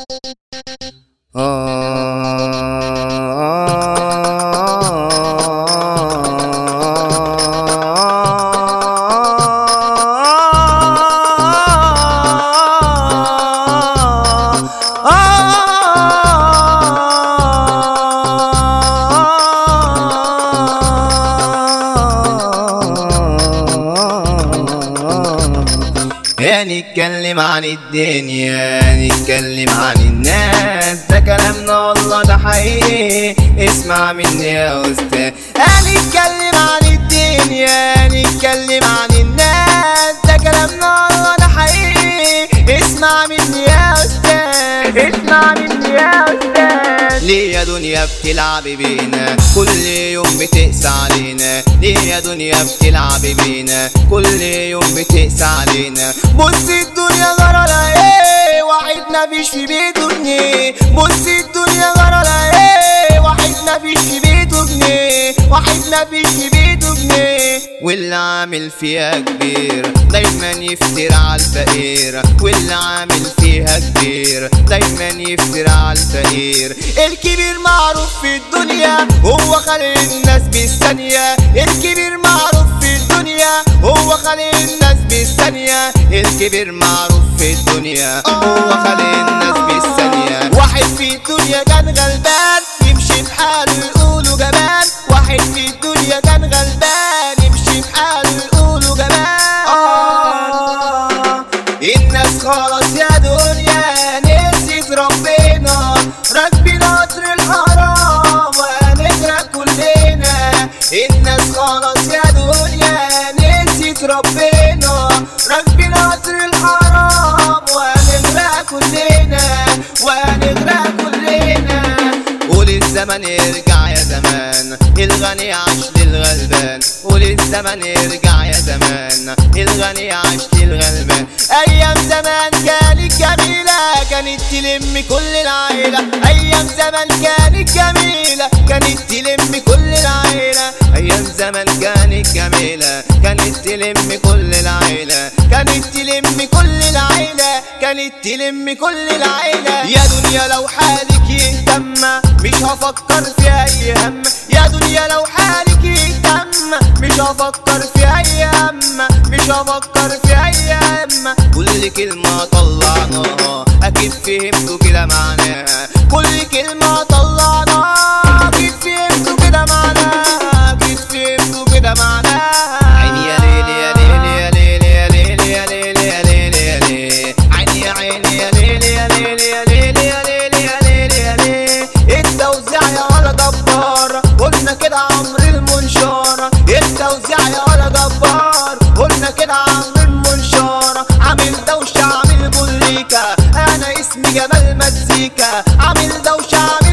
يا نتكلم عن الدنيا نتكلم عن الناس ده كلامنا والله ده حقيقي اسمع مني يا استاذ هنتكلم عن الدنيا نتكلم عن الناس ده كلامنا والله ده حقيقي اسمع مني يا استاذ اسمع مني يا استاذ ليه يا دنيا بتلعب بينا كل يوم بتقسى علينا ليه يا دنيا بتلعب بينا كل يوم بتقسى علينا بص الدنيا غرالها ايه واحد مفيش في بيته جنيه بص الدنيا غرالها ايه واحد مفيش في بيته جنيه واحد مفيش في بيته جنيه واللي عامل فيها كبير دايما يفتر على الفقير واللي عامل فيها كبير دايما يفتر على الفقير الكبير معروف في الدنيا هو خلق الناس بالثانية الكبير معروف في الدنيا هو خلق الناس بالثانية الكبير معروف في الدنيا هو خلق الناس بالثانية واحد في الدنيا كان غلبان يمشي بحاله يقولوا جبان واحد في الدنيا كان غلبان يمشي بحاله يقولوا جبان آه الناس خلاص يا دنيا نسيت ربنا راكبين قطر الحرام وهنغرق كلنا الناس خلاص يا دنيا نسيت ربنا راكبين قطر الحرام وهنغرق كلنا وهنغرق كلنا قول الزمن يرجع يا زمان الغني عاش للغلبان قول الزمن يرجع يا زمان الغني عاش للغلبان ايام زمان كانت جميلة كانت تلم كل العيلة ايام زمان كانت جميلة كانت تلم كل العيلة ايام زمان كانت جميلة كانت تلم كل العيلة كانت تلم كل العيلة كانت تلم كل العيلة يا دنيا لو حالك يهتم مش هفكر في اي هم يا دنيا لو حالك يهتم مش هفكر في اي هم مش هفكر في اي هم كل كلمة طلعناها اكيد فهمتوا كده معناها كل كلمة طلعناها اكيد فهمتوا كده معناها اكيد فهمتوا كده معناها عيني يا ليل يا ليل يا ليل يا ليل يا ليل يا ليل يا ليل عيني يا عيني يا ليل يا ليل يا ليل يا ليل يا ليل يا ليل التوزيع يا ولا جبار قلنا كده عمرو المنشار التوزيع يا ولا جبار قلنا كده عمرو المنشار عامل دوشة عامل بوليكا انا اسمي جمال مزيكا عامل دوشة عامل